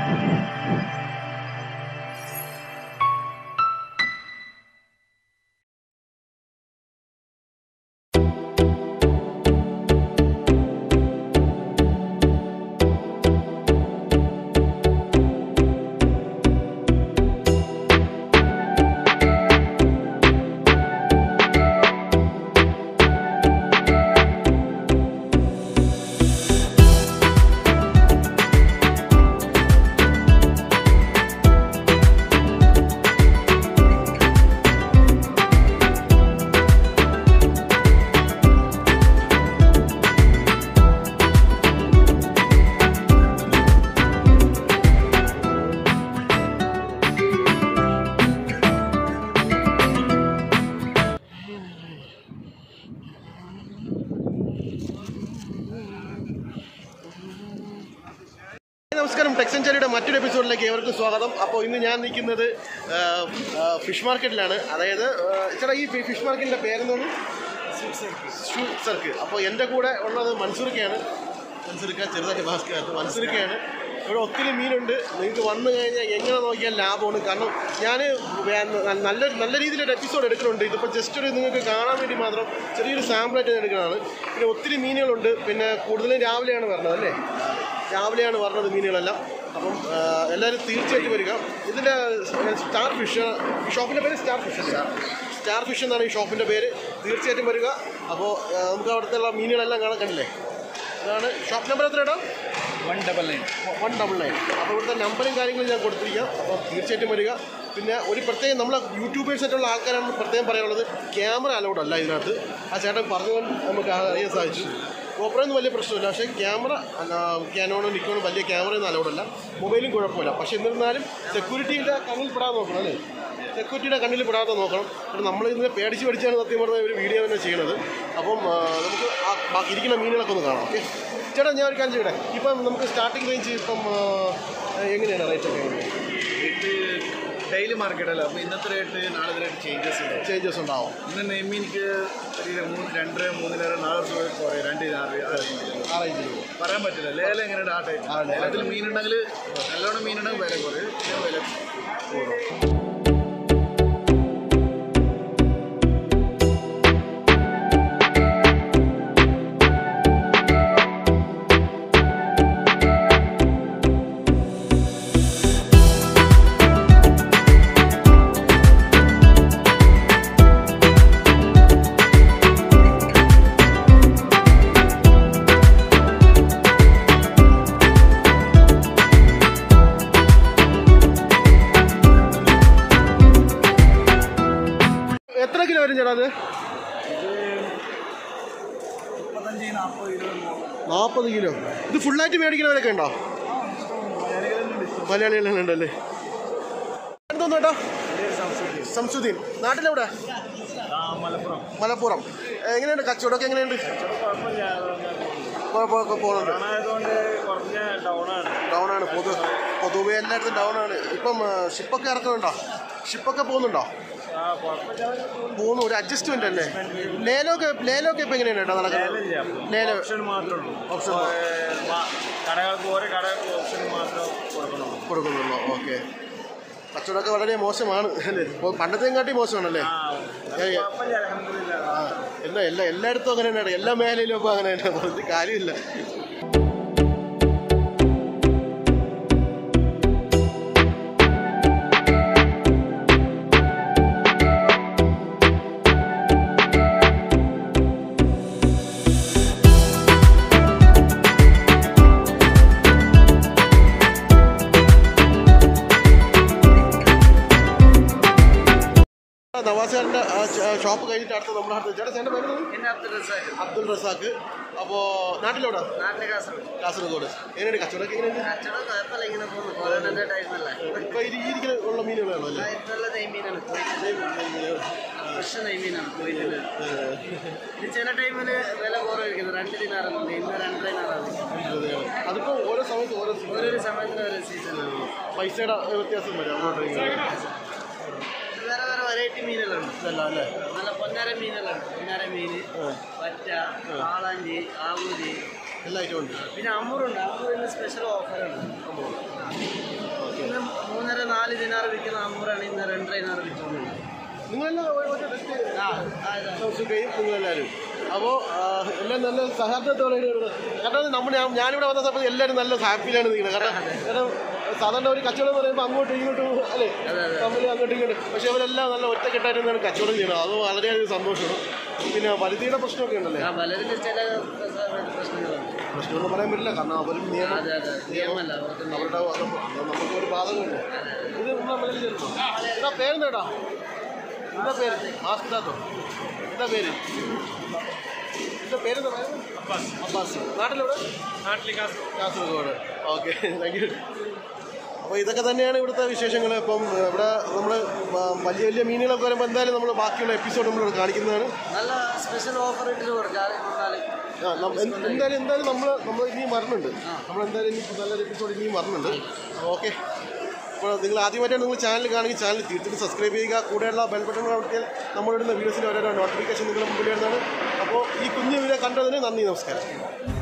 നമസ്കാരം ടെക്സൻചാരിയുടെ മറ്റൊരു എപ്പിസോഡിലേക്ക് ഏവർക്കും സ്വാഗതം അപ്പോൾ ഇന്ന് ഞാൻ നിൽക്കുന്നത് ആ, ആ, ഫിഷ് മാർക്കറ്റിലാണ് അതായത് ആ, ചേട്ടാ ഈ ഫി- ഫിഷ് മാർക്കറ്റിൻ്റെ പേരെന്താണ് സ്ട്രീറ്റ് സർക്കിൾ അപ്പോൾ എൻ്റെ കൂടെ ഉള്ളത് മൻസൂർക്കയാണ് മൻസൂർക്ക ചെറുതായിട്ട് ഭാസ്കർ മൻസൂർക്കയാണ് ഇവിടെ ഒത്തിരി മീനുണ്ട് നിങ്ങൾക്ക് വന്നു കഴിഞ്ഞാൽ എങ്ങനെ നോക്കിയാൽ ലാഭമാണ് കാരണം ഞാൻ നല്ല നല്ല രീതിയിലൊരു എപ്പിസോഡ് എടുക്കുന്നുണ്ട് ഇതിപ്പോൾ ജസ്റ്റ് ഒരു നിങ്ങൾക്ക് കാണാൻ വേണ്ടി മാത്രം ചെറിയൊരു സാമ്പിളായിട്ട് ഞാൻ എടുക്കുന്നതാണ് പിന്നെ ഒത്തിരി മീനുകളുണ്ട് പിന്നെ കൂടുതലും രാവിലെയാണ് വരുന്നത് അല്ലേ രാവിലെയാണ് പറഞ്ഞത് മീനുകളെല്ലാം അപ്പം ആ, എല്ലാവരും തീർച്ചയായിട്ടും വരിക ഇതിൻ്റെ സ്റ്റാർ ഫിഷ് ഈ ഷോപ്പിൻ്റെ പേര് സ്റ്റാർ ഫിഷ് അല്ലേ സ്റ്റാർ ഫിഷ് എന്നാണ് ഈ ഷോപ്പിൻ്റെ പേര് തീർച്ചയായിട്ടും വരിക അപ്പോൾ ആ, നമുക്ക് അവിടുത്തെ ഉള്ള മീനുകളെല്ലാം കാണാൻ കണ്ടില്ലേ ഇതാണ് ഷോപ്പ് നമ്പർ എത്ര ഇടാം one double nine one double nine അപ്പോൾ ഇവിടുത്തെ നമ്പറും കാര്യങ്ങളും ഞാൻ കൊടുത്തിരിക്കാം അപ്പോൾ തീർച്ചയായിട്ടും വരിക പിന്നെ ഒരു പ്രത്യേകം നമ്മളെ യൂട്യൂബേഴ്സായിട്ടുള്ള ആൾക്കാരാണ് പ്രത്യേകം പറയാനുള്ളത് ക്യാമറ അലൗഡ് അല്ല ഇതിനകത്ത് ആ ചേട്ടൻ പറഞ്ഞുകൊണ്ട് നമുക്ക് അറിയാൻ സാധിച്ചു ഗോപ്രൊന്നും വലിയ പ്രശ്നമില്ല പക്ഷേ ക്യാമറ ക്യാനോണും നിക്കോണും വലിയ ക്യാമറയൊന്നും അലൗഡ് അല്ല മൊബൈലും കുഴപ്പമില്ല പക്ഷേ എന്നിരുന്നാലും സെക്യൂരിറ്റിയുടെ കണ്ണിൽ പെടാതെ നോക്കണം അല്ലേ സെക്യൂരിറ്റിയുടെ കണ്ണിൽ പെടാതെ നോക്കണം കാരണം നമ്മൾ ഇതിനെ പേടിച്ച് പേടിച്ചാണ് സത്യം പറഞ്ഞ ഒരു വീഡിയോ തന്നെ ചെയ്യണത് അപ്പം ആ, നമുക്ക് ആ ബാക്കി ഇരിക്കുന്ന മീനുകളൊക്കെ ഒന്ന് കാണാം ഓക്കെ ചേട്ടാ ഞാൻ ഒരു കാര്യം ചെയ്യട്ടെ ഇപ്പം നമുക്ക് സ്റ്റാർട്ടിംഗ് റേഞ്ച് ഇപ്പം ആ, എങ്ങനെയാണ് റേറ്റ് ഒക്കെ എങ്ങനെയാണ് ഇത് ഡെയിലി മാർക്കറ്റ് അല്ല അപ്പോൾ ഇന്നത്തെ റേറ്റ് നാളെ റേറ്റ് ചേഞ്ചസ് ഉണ്ട് ചേഞ്ചസ് ഉണ്ടാവും ഇന്ന് നെയ്മീനിക്ക് ഒരു മൂന്ന് രണ്ടര മൂന്നിലര നാല് രൂപ കുറേ രണ്ട് ആറ് ആ range. ആ റേഞ്ചിൽ പറയാൻ പറ്റില്ല ലേലം എങ്ങനെയുണ്ട് ആ ടൈപ്പ് ആ, ലേലം. ലേലത്തിൽ മീനുണ്ടെങ്കിൽ നല്ലോണം മീനുണ്ടെങ്കിൽ വില കുറയും പിന്നെ വില കൂടും എത്ര കിലോ വരും ചേട്ടാ അത് മുപ്പത്തഞ്ച് നാൽപ്പത് ഇരുപത് നാൽപ്പത് കിലോ ഇത് ഫുള്ളായിട്ട് മേടിക്കുന്നവരൊക്കെ ഉണ്ടോ മലയാളികളുണ്ടല്ലേ എന്തോന്നു ചേട്ടാ സംസുദ്ദീൻ നാട്ടിലെവിടെ മലപ്പുറം മലപ്പുറം എങ്ങനെയുണ്ട് കച്ചവടമൊക്കെ എങ്ങനെയുണ്ട് കുഴപ്പമൊക്കെ പോകുന്നുണ്ട് ആയതുകൊണ്ട് കുറഞ്ഞ ഡൗണാണ് ഡൗൺ ആണ് പൊതു പൊതുവെ എല്ലായിടത്തും ഡൗൺ ആണ് ഇപ്പം ആ, ഷിപ്പൊക്കെ ഇറക്കുന്നുണ്ടോ ഷിപ്പൊക്കെ പോകുന്നുണ്ടോ ആ കുഴപ്പമില്ല പോകുന്നു ഒരു അഡ്ജസ്റ്റ്മെന്റ് അല്ലേ ലേലമൊക്കെ ലേലമൊക്കെ ഇപ്പം എങ്ങനെയാണ് ചേട്ടാ നടക്കുന്നത് ലേലം ഓപ്ഷൻ മാത്രമേ ഉള്ളൂ ഓപ്ഷൻ ഏഹ് മ- കടകൾക്ക് ഓരോ കടകൾക്ക് ഓപ്ഷൻ മാത്രം കൊടുക്കണുള്ളൂ കൊടുക്കുന്നുള്ളൂ ഓക്കെ കച്ചവടമൊക്കെ വളരെ മോശമാണ് അല്ലേ ഇപ്പോൾ പണ്ടത്തെയും കാട്ടി മോശമാണല്ലേ ആ കുഴപ്പമില്ല അലഹമില്ല ആ എല്ലാ എല്ലാ എല്ലായിടത്തും അങ്ങനെ തന്നെയാണ് എല്ലാ മേഖലയിലും ഇപ്പോൾ അങ്ങനെ തന്നെ പറഞ്ഞിട്ട് കാര്യമില്ല നവാസുകാരൻ്റെ ഷോപ്പ് കഴിഞ്ഞിട്ട് അടുത്ത് നമ്മുടെ അടുത്ത് ചേട്ടാ ചേട്ടൻ്റെ പേര് എന്താണ്? പിന്നെ അബ്ദുൾ റസാഖ് അബ്ദുൾ റസാഖ് അപ്പോൾ നാട്ടിലെവിടെ നാട്ടിലെ കാസർഗോഡ് കാസർഗോഡ് എങ്ങനെയുണ്ട് കച്ചവടമൊക്കെ എങ്ങനെയുണ്ട് കച്ചവടം കുഴപ്പമില്ല ഇങ്ങനെ പോകുന്നു കൊറോണന്റെ ടൈമല്ലേ ഇപ്പോൾ ഈ ഇരിക്കുന്ന ഉള്ള മീനുകളാണോ അല്ലേ നല്ല നെയ്മീനാണ് ഫ്രഷ് നെയ്മീനാണ് കോയിലിന് ഇത് ചില ടൈമില് വില കുറവായിരിക്കും രണ്ട് ദിനാറുണ്ട് ഇന്ന് രണ്ട് ദിനാറാണ് അതിപ്പോൾ ഓരോ സമയത്ത് ഓരോ സീസൺ. ഓരോരോ സമയത്തിന് ഓരോ സീസണാണ് പൈസയുടെ വ്യത്യാസം വരും അങ്ങോട്ട് ഇങ്ങോട്ട്. വേറെ വേറെ വെറൈറ്റി മീനുകളുണ്ട് ഇതല്ല അല്ലേ നല്ല പൊന്നാര മീനുകളുണ്ട് പൊന്നാര മീന് പറ്റ കാളാഞ്ചി ആവൂരി എല്ലാ ഐറ്റവും ഉണ്ട് പിന്നെ അമ്മൂറുണ്ട് അമ്മൂറിന് സ്പെഷ്യൽ ഓഫറുണ്ട് ഓഫറാണ് ഇന്ന് രണ്ട് ട്രെയിനാറ് കിട്ടുന്നത് നിങ്ങളെല്ലാം ഒരു- ഒരു ടെസ്റ്റ് ആ ആ, ഇതാ. സുഖയും നിങ്ങളെല്ലാവരും അപ്പോൾ എല്ലാം നല്ല സഹകരണത്തോടെ കാരണം നമ്മൾ ഞാൻ- ഞാനിവിടെ വന്ന സമയത്ത് എല്ലാവരും നല്ല ഹാപ്പിയിലാണ് നിൽക്കുന്നത് കാരണം കാരണം സാധാരണ ഒരു കച്ചവടം എന്ന് പറയുമ്പോൾ അങ്ങോട്ടും ഇങ്ങോട്ടും അല്ലേ തമ്മിൽ അങ്ങോട്ടും ഇങ്ങോട്ടും പക്ഷേ അവരെല്ലാം നല്ല ഒറ്റക്കെട്ടായിട്ടാണ് കച്ചവടം ചെയ്യുന്നത് അത് വളരെയധികം സന്തോഷമാണ് പിന്നെ പരിധിയുടെ പ്രശ്നമൊക്കെ ഉണ്ടല്ലേ ആ പലതിന് ചില പ്രശ്നങ്ങളുണ്ട് പ്രശ്നമൊന്നും പറയാൻ പറ്റില്ല കാരണം അവരും നിയമം അതെ അതെ നിയമമല്ല അവർക്ക് അവരുടെ അത് നമുക്ക് ഒരു ബാധകമുണ്ട് ഇത് നമ്മളെ മലയാളി ചേർക്കും എന്താ പേരെന്താടാ എന്താ പേര് മാസ്കിടാത്തോ എന്താ പേര് എന്താ പേരെന്താ പറയുന്നത് അബ്ബാസ് നാട്ടിലെവിടെ കാസർഗോഡ് ഓക്കെ താങ്ക് യു അപ്പോൾ ഇതൊക്കെ തന്നെയാണ് ഇവിടുത്തെ വിശേഷങ്ങൾ ഇപ്പം ഇവിടെ നമ്മൾ വലിയ വലിയ മീനുകളൊക്കെ വരുമ്പോൾ എന്തായാലും നമ്മൾ ബാക്കിയുള്ള എപ്പിസോഡ് നമ്മൾ കാണിക്കുന്നതാണ് നല്ല സ്പെഷ്യൽ ഓഫർ ഇട്ടിട്ട് കൊടുക്കുക അത് കൊണ്ടാല് ആ, നം- എന്ത് എന്തായാലും എന്തായാലും നമ്മൾ നമ്മൾ ഇനിയും വരുന്നുണ്ട് നമ്മൾ എന്തായാലും ഇനി നല്ലൊരു എപ്പിസോഡ് ഇനിയും വരുന്നുണ്ട് ഓക്കെ അപ്പോൾ നിങ്ങൾ ആദ്യമായിട്ടാണ് നിങ്ങൾ ചാനൽ കാണുമെങ്കിൽ ചാനൽ തീർച്ചയായിട്ടും സബ്സ്ക്രൈബ് ചെയ്യുക കൂടെയുള്ള ബെൽ ബട്ടൺ അമർത്തിയാൽ നമ്മളിടുന്ന വീഡിയോസിൻ്റെ ഓരോരോ നോട്ടിഫിക്കേഷൻ നിങ്ങളുടെ മുമ്പിൽ വരുന്നതാണ് അപ്പോൾ ഈ കുഞ്ഞു വീഡിയോ കണ്ടതിന് നന്ദി നമസ്കാരം